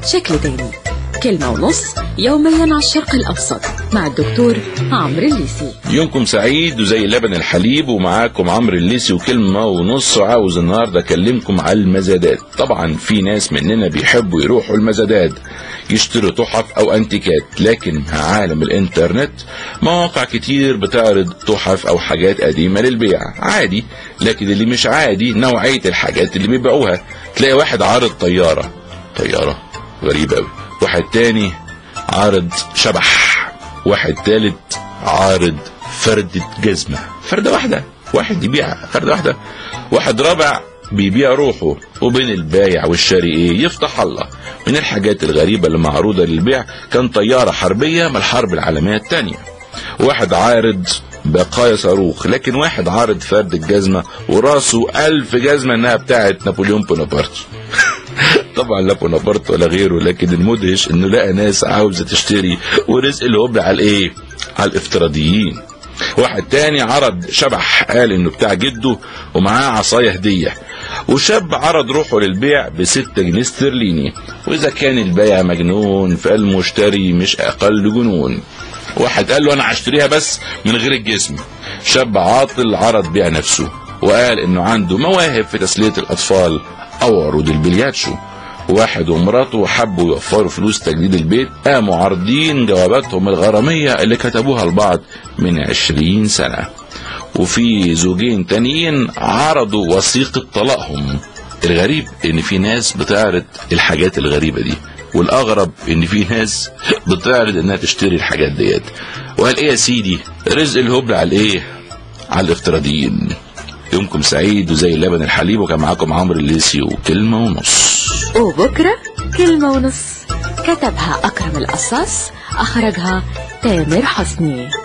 شكل تاني كلمة ونص يوميا على الشرق الأوسط مع الدكتور عمرو الليسي يومكم سعيد وزي لبن الحليب ومعاكم عمرو الليسي وكلمة ونص وعاوز النهاردة أكلمكم على المزادات طبعا في ناس مننا بيحبوا يروحوا المزادات يشتروا تحف أو أنتيكات لكن مع عالم الإنترنت مواقع كتير بتعرض تحف أو حاجات قديمة للبيع عادي لكن اللي مش عادي نوعية الحاجات اللي بيبيعوها تلاقي واحد عارض طيارة طيارة غريبة أوي واحد تاني عارض شبح واحد تالت عارض فردة جزمة فردة واحدة واحد يبيع فردة واحدة واحد رابع بيبيع روحه وبين البايع والشاري ايه يفتح الله من الحاجات الغريبة اللي معروضة للبيع كان طيارة حربية من الحرب العالمية التانية واحد عارض بقايا صاروخ لكن واحد عارض فرد الجزمة وراسه ألف جزمة انها بتاعت نابليون بونابرت طبعا لا بونابرت ولا غيره لكن المدهش انه لقى ناس عاوزه تشتري ورزق الهبل على الايه على الافتراضيين واحد تاني عرض شبح قال انه بتاع جده ومعاه عصايه هديه وشاب عرض روحه للبيع بستة جنيه استرليني واذا كان البيع مجنون فالمشتري مش اقل جنون واحد قال له انا هشتريها بس من غير الجسم شاب عاطل عرض بيع نفسه وقال انه عنده مواهب في تسلية الاطفال او عروض البلياتشو واحد ومراته حبوا يوفروا فلوس تجديد البيت قاموا عارضين جواباتهم الغرامية اللي كتبوها لبعض من عشرين سنة وفي زوجين تانيين عرضوا وثيقة طلاقهم الغريب ان في ناس بتعرض الحاجات الغريبة دي والاغرب ان في ناس بتعرض انها تشتري الحاجات ديت وقال ايه يا سيدي رزق الهبل على الايه على الافتراضيين يومكم سعيد وزي اللبن الحليب وكان معاكم عمرو الليسي وكلمة ونص وبكرة كلمة ونص كتبها أكرم القصاص أخرجها تامر حسني